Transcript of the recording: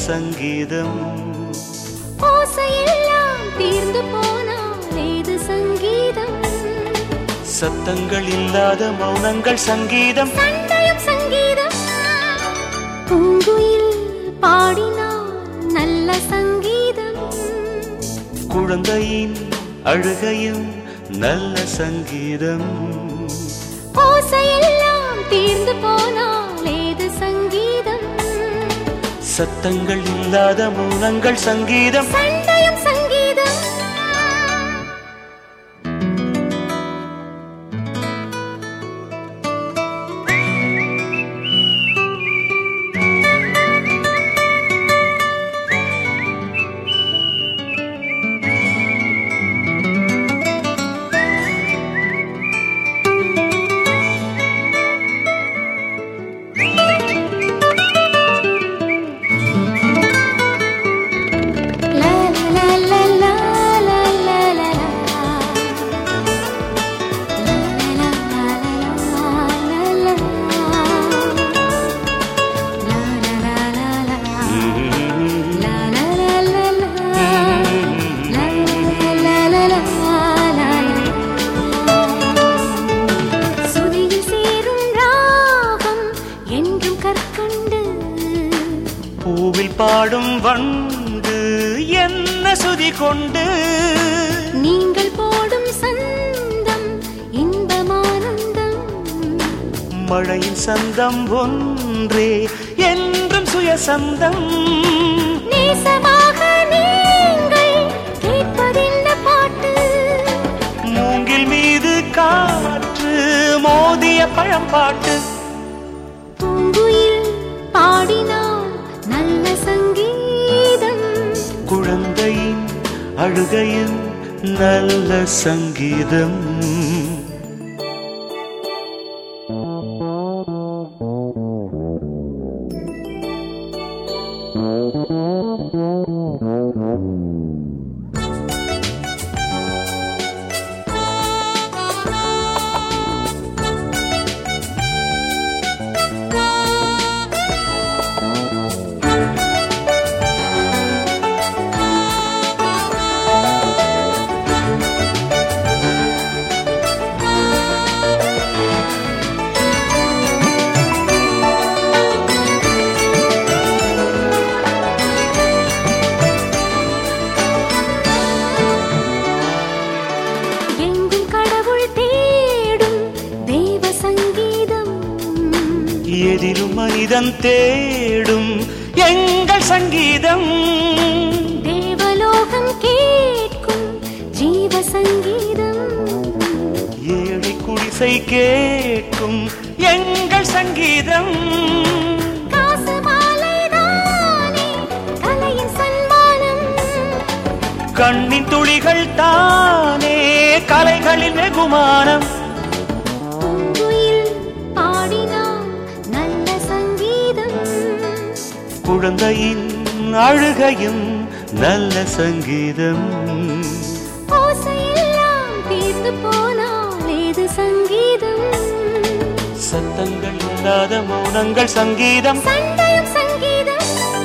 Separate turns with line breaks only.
சங்கீதம்
ஓசையெல்லாம் தீர்ந்து போனால் ஏது சங்கீதம்
சத்தங்கள் இல்லாத மௌனங்கள் சங்கீதம்
சண்டையும் சங்கீதம் பூங்குயில் பாடினால் நல்ல சங்கீதம்
குழந்தையின் அழுகையும் நல்ல சங்கீதம்
ஓசையெல்லாம் தீர்ந்து போனால் ஏது சங்கீதம்
சத்தங்கள் இல்லாத மௌனங்கள் சங்கீதம்
சண்டையும் சங்கீதம் லா லா லா லா லா லா லா லா. லா லா லா லா லா லா. லா லா லா லா லா. லா லா லா லா லா. லா லா லா லா லா. சுதியில் சேரும் ராகம் என்றும் கற்கண்டு
பூவில் பாடும் வண்டு என்ன சுதி கொண்டு
நீங்கள் போடும் சந்தம் இன்பமானந்தம்
மழையின் சந்தம் ஒன்றே என்றும் சுயசந்தம்
நேசமாக நீங்கள் கேட்பதென்ன பாட்டு
மூங்கில் மீது காற்று மோதிய பழம்பாட்டு
பூங்குயில் பாடினால் நல்ல சங்கீதம்
குழந்தையின் அழுகையும் நல்ல சங்கீதம்
எங்கும் கடவுள் தேடும் தெய்வ சங்கீதம்
எதிலும் மனிதன் தேடும் எங்கள் சங்கீதம்
தேவலோகம் கேட்கும் ஜீவ சங்கீதம்
ஏழை குடிசை கேட்கும் எங்கள் சங்கீதம்
காசு மாலைதானே கலையின் சன்மானம்
கண்ணின் துளிகள் தானே கலைகளின் வெகுமானம்
பூங்குயில் பாடினால் நல்ல சங்கீதம்
குழந்தையின் அழுகையும் நல்ல சங்கீதம்
ஓசையெல்லாம் தீர்ந்து போனால் ஏது சங்கீதம்
சத்தங்கள் இல்லாத மௌனங்கள் சங்கீதம்
சண்டையும் சங்கீதம்